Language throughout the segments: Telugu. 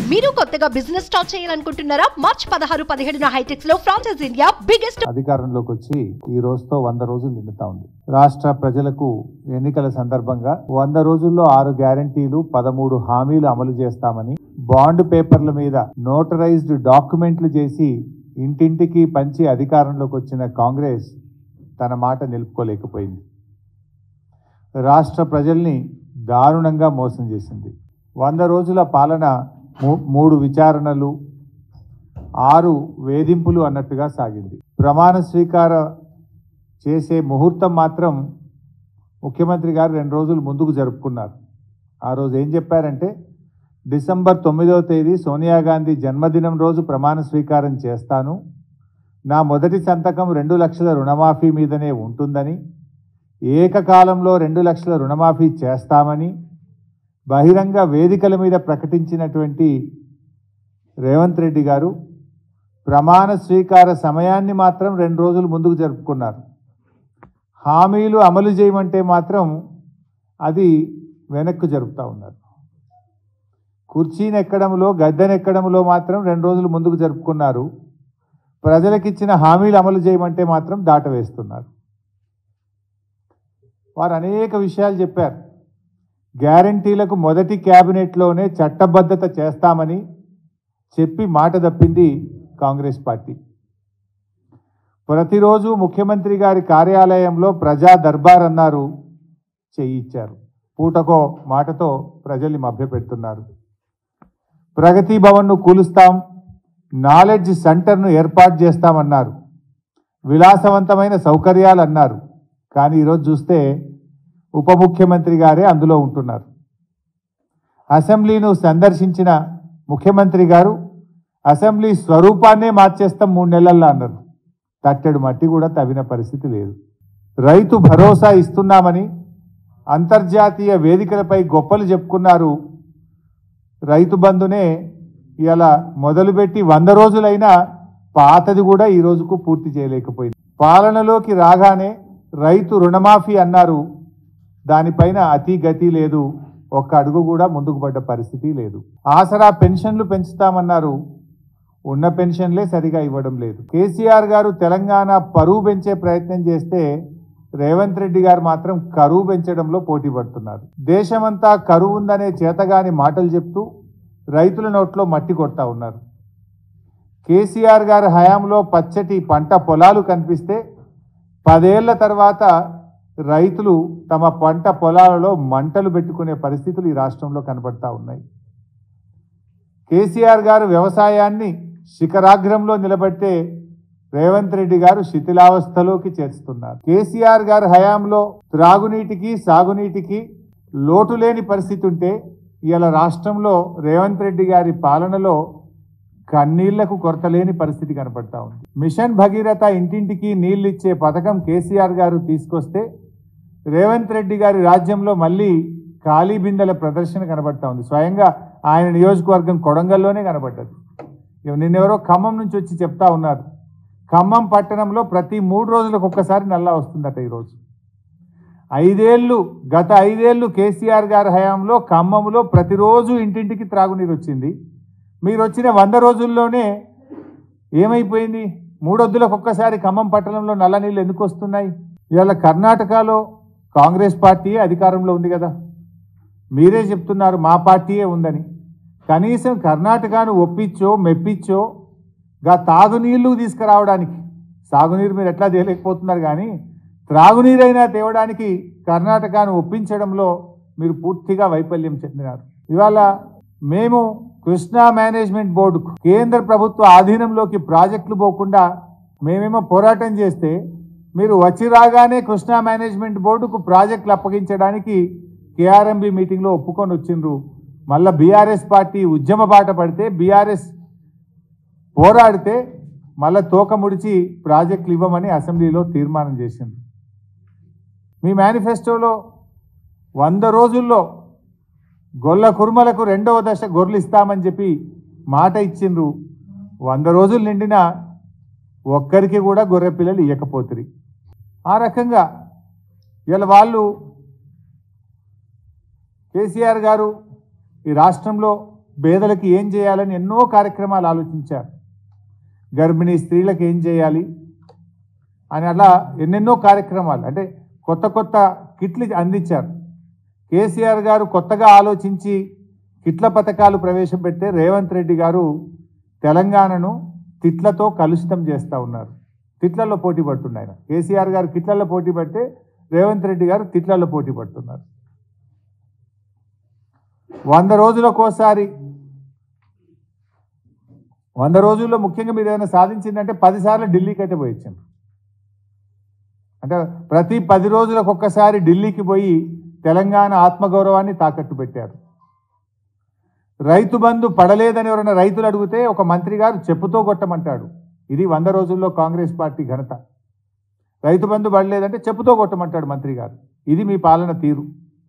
మీరు కొత్తగా బిజినెస్ స్టార్ట్ చేయాలనుకుంటున్నారా మార్చ్ పదహారు పదిహేడున హైటెక్స్ లో ఫ్రాన్సెస్ ఇండియా బిగ్గెస్ట్ అధికారంలోకి వచ్చి ఈ రోజుతో వంద రోజులు నిండుతా ఉంది రాష్ట్ర ప్రజలకు ఎన్నికల సందర్భంగా వంద రోజుల్లో ఆరు గ్యారంటీలు పదమూడు హామీలు అమలు చేస్తామని బాండ్ పేపర్ల మీద నోటరైజ్డ్ డాక్యుమెంట్లు చేసి ఇంటింటికి పంచి అధికారంలోకి వచ్చిన కాంగ్రెస్ తన మాట నిలుపుకోలేకపోయింది రాష్ట్ర ప్రజల్ని దారుణంగా మోసం చేసింది వంద రోజుల పాలన మూ- మూడు విచారణలు ఆరు వేధింపులు అన్నట్టుగా సాగింది ప్రమాణ స్వీకార చేసే ముహూర్తం మాత్రం ముఖ్యమంత్రి గారు రెండు రోజులు ముందుకు జరుపుకున్నారు ఆ రోజు ఏం చెప్పారంటే డిసెంబర్ తొమ్మిదవ తేదీ సోనియా గాంధీ జన్మదినం రోజు ప్రమాణ స్వీకారం చేస్తాను నా మొదటి సంతకం రెండు లక్షల రుణమాఫీ మీదనే ఉంటుందని ఏకకాలంలో రెండు లక్షల రుణమాఫీ చేస్తామని బహిరంగ వేదికల మీద ప్రకటించినటువంటి రేవంత్ రెడ్డి గారు ప్రమాణ స్వీకార సమయాన్ని మాత్రం రెండు రోజులు ముందుకు జరుపుకున్నారు హామీలు అమలు చేయమంటే మాత్రం అది వెనక్కు జరుపుతూ ఉన్నారు కుర్చీనెక్కడంలో గద్దెనెక్కడంలో మాత్రం రెండు రోజులు ముందుకు జరుపుకున్నారు ప్రజలకిచ్చిన హామీలు అమలు చేయమంటే మాత్రం దాటవేస్తున్నారు వారు అనేక విషయాలు చెప్పారు గ్యారంటీలకు మొదటి క్యాబినెట్లోనే చట్టబద్ధత చేస్తామని చెప్పి మాట తప్పింది కాంగ్రెస్ పార్టీ ప్రతిరోజు ముఖ్యమంత్రి గారి కార్యాలయంలో ప్రజా దర్బార్ అన్నారు చేయించారు పూటకో మాటతో ప్రజల్ని మభ్యపెడుతున్నారు ప్రగతి భవన్ను కూలుస్తాం నాలెడ్జ్ సెంటర్ను ఏర్పాటు చేస్తామన్నారు విలాసవంతమైన సౌకర్యాలు అన్నారు కానీ ఈరోజు చూస్తే ఉప ముఖ్యమంత్రి గారే అందులో ఉంటున్నారు అసెంబ్లీను సందర్శించిన ముఖ్యమంత్రి గారు అసెంబ్లీ స్వరూపాన్నే మార్చేస్తాం మూడు నెలల్లో అన్నారు తట్టెడు మట్టి కూడా తవ్విన పరిస్థితి లేదు రైతు భరోసా ఇస్తున్నామని అంతర్జాతీయ వేదికలపై గొప్పలు చెప్పుకున్నారు రైతు బంధునే ఇలా మొదలుపెట్టి వంద రోజులైనా పాతది కూడా ఈ రోజుకు పూర్తి చేయలేకపోయింది పాలనలోకి రాగానే రైతు రుణమాఫీ అన్నారు దానిపైన అతి గతి లేదు ఒక్క అడుగు కూడా ముందుకు పడ్డ పరిస్థితి లేదు ఆసరా పెన్షన్లు పెంచుతామన్నారు ఉన్న పెన్షన్లే సరిగా ఇవ్వడం లేదు కేసీఆర్ గారు తెలంగాణ పరువు పెంచే ప్రయత్నం చేస్తే రేవంత్ రెడ్డి గారు మాత్రం కరువు పెంచడంలో పోటీ పడుతున్నారు దేశమంతా కరువు ఉందనే చేతగాని మాటలు చెప్తూ రైతుల నోట్లో మట్టి కొడతా ఉన్నారు కేసీఆర్ గారి హయాంలో పచ్చటి పంట పొలాలు కనిపిస్తే పదేళ్ల తర్వాత రైతులు తమ పంట పొలాలలో మంటలు పెట్టుకునే పరిస్థితులు ఈ రాష్ట్రంలో కనబడతా ఉన్నాయి కేసీఆర్ గారు వ్యవసాయాన్ని శిఖరాగ్రంలో నిలబెట్టే రేవంత్ రెడ్డి గారు శిథిలావస్థలోకి చేర్చుతున్నారు కేసీఆర్ గారి హయాంలో త్రాగునీటికి సాగునీటికి లోటు లేని పరిస్థితి ఉంటే ఇలా రాష్ట్రంలో రేవంత్ రెడ్డి గారి పాలనలో కన్నీళ్లకు కొరత లేని పరిస్థితి కనపడతా ఉంది మిషన్ భగీరథ ఇంటింటికి నీళ్లు ఇచ్చే పథకం కేసీఆర్ గారు తీసుకొస్తే రేవంత్ రెడ్డి గారి రాజ్యంలో మళ్ళీ ఖాళీ బిందెల ప్రదర్శన కనబడతా ఉంది స్వయంగా ఆయన నియోజకవర్గం కొడంగల్లోనే కనబడ్డది ఇక నిన్నెవరో ఖమ్మం నుంచి వచ్చి చెప్తా ఉన్నారు ఖమ్మం పట్టణంలో ప్రతి మూడు రోజులకు ఒక్కసారి నల్లా వస్తుందట ఈరోజు ఐదేళ్లు గత ఐదేళ్లు కేసీఆర్ గారి హయాంలో ఖమ్మంలో ప్రతిరోజు ఇంటింటికి త్రాగునీరు వచ్చింది మీరు వచ్చిన వంద రోజుల్లోనే ఏమైపోయింది మూడొద్దులకు ఒక్కసారి ఖమ్మం పట్టణంలో నల్ల నీళ్ళు ఎందుకు వస్తున్నాయి ఇవాళ కర్ణాటకలో కాంగ్రెస్ పార్టీయే అధికారంలో ఉంది కదా మీరే చెప్తున్నారు మా పార్టీయే ఉందని కనీసం కర్ణాటకను ఒప్పించో మెప్పించో గా తాగునీళ్లు తీసుకురావడానికి సాగునీరు మీరు ఎట్లా తేలేకపోతున్నారు కానీ త్రాగునీరైనా తేవడానికి కర్ణాటకను ఒప్పించడంలో మీరు పూర్తిగా వైఫల్యం చెందినారు ఇవాళ మేము కృష్ణా మేనేజ్మెంట్ బోర్డుకు కేంద్ర ప్రభుత్వ ఆధీనంలోకి ప్రాజెక్టులు పోకుండా మేమేమో పోరాటం చేస్తే మీరు వచ్చి రాగానే కృష్ణా మేనేజ్మెంట్ బోర్డుకు ప్రాజెక్టులు అప్పగించడానికి కేఆర్ఎంబి మీటింగ్లో ఒప్పుకొని వచ్చిండ్రు మళ్ళా బీఆర్ఎస్ పార్టీ ఉద్యమ బాట పడితే బీఆర్ఎస్ పోరాడితే మళ్ళా తోక ముడిచి ప్రాజెక్టులు ఇవ్వమని అసెంబ్లీలో తీర్మానం చేసింది మీ మేనిఫెస్టోలో వంద రోజుల్లో గొల్ల కుర్మలకు రెండవ దశ గొర్రెలు ఇస్తామని చెప్పి మాట ఇచ్చిండ్రు వంద రోజులు నిండినా ఒక్కరికి కూడా గొర్రె పిల్లలు ఇవ్వకపోతుంది ఆ రకంగా ఇలా వాళ్ళు కేసీఆర్ గారు ఈ రాష్ట్రంలో పేదలకు ఏం చేయాలని ఎన్నో కార్యక్రమాలు ఆలోచించారు గర్భిణీ స్త్రీలకు ఏం చేయాలి అని అలా ఎన్నెన్నో కార్యక్రమాలు అంటే కొత్త కొత్త కిట్లు అందించారు కేసీఆర్ గారు కొత్తగా ఆలోచించి కిట్ల పథకాలు ప్రవేశపెడితే రేవంత్ రెడ్డి గారు తెలంగాణను తిట్లతో కలుషితం చేస్తూ ఉన్నారు తిట్లలో పోటీ పడుతున్నాయి కేసీఆర్ గారు కిట్లలో పోటీ పడితే రేవంత్ రెడ్డి గారు తిట్లలో పోటీ పడుతున్నారు వంద రోజులకోసారి వంద రోజుల్లో ముఖ్యంగా మీరు ఏదైనా సాధించిందంటే పదిసార్లు ఢిల్లీకి అయితే పోయించారు అంటే ప్రతి పది రోజులకు ఒక్కసారి ఢిల్లీకి పోయి తెలంగాణ ఆత్మగౌరవాన్ని తాకట్టు పెట్టారు రైతు బంధు పడలేదని ఎవరైనా రైతులు అడిగితే ఒక మంత్రి గారు చెప్పుతో కొట్టమంటాడు ఇది వంద రోజుల్లో కాంగ్రెస్ పార్టీ ఘనత రైతు బంధు పడలేదంటే చెప్పుతో కొట్టమంటాడు మంత్రి గారు ఇది మీ పాలన తీరు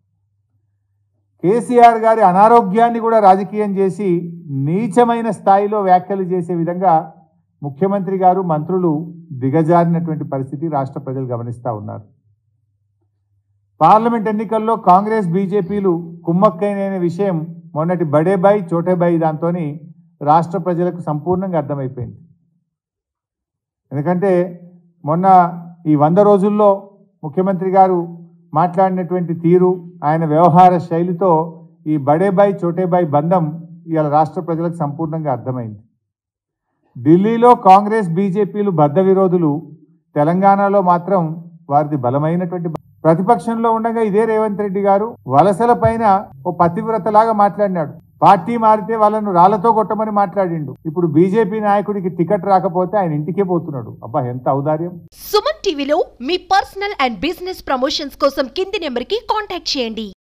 కేసీఆర్ గారి అనారోగ్యాన్ని కూడా రాజకీయం చేసి నీచమైన స్థాయిలో వ్యాఖ్యలు చేసే విధంగా ముఖ్యమంత్రి గారు మంత్రులు దిగజారినటువంటి పరిస్థితి రాష్ట్ర ప్రజలు గమనిస్తూ ఉన్నారు పార్లమెంట్ ఎన్నికల్లో కాంగ్రెస్ బీజేపీలు కుమ్మక్కైన విషయం మొన్నటి బడేబాయి చోటేబాయి దాంతో రాష్ట్ర ప్రజలకు సంపూర్ణంగా అర్థమైపోయింది ఎందుకంటే మొన్న ఈ వంద రోజుల్లో ముఖ్యమంత్రి గారు మాట్లాడినటువంటి తీరు ఆయన వ్యవహార శైలితో ఈ బడేబాయి చోటేబాయి బంధం ఇవాళ రాష్ట్ర ప్రజలకు సంపూర్ణంగా అర్థమైంది ఢిల్లీలో కాంగ్రెస్ బీజేపీలు బద్ద విరోధులు తెలంగాణలో మాత్రం వారిది బలమైనటువంటి ప్రతిపక్షంలో ఉండగా ఇదే రేవంత్ రెడ్డి గారు వలసల పైన ఓ పతివ్రతలాగా మాట్లాడినాడు పార్టీ మారితే వాళ్ళను రాళ్లతో కొట్టమని మాట్లాడిండు ఇప్పుడు బీజేపీ నాయకుడికి టికెట్ రాకపోతే ఆయన ఇంటికే పోతున్నాడు అబ్బా ఎంత ఔదార్యం సుమన్ టీవీలో మీ పర్సనల్ అండ్ బిజినెస్ ప్రమోషన్స్ కోసం కింది నెంబర్కి కాంటాక్ట్ చేయండి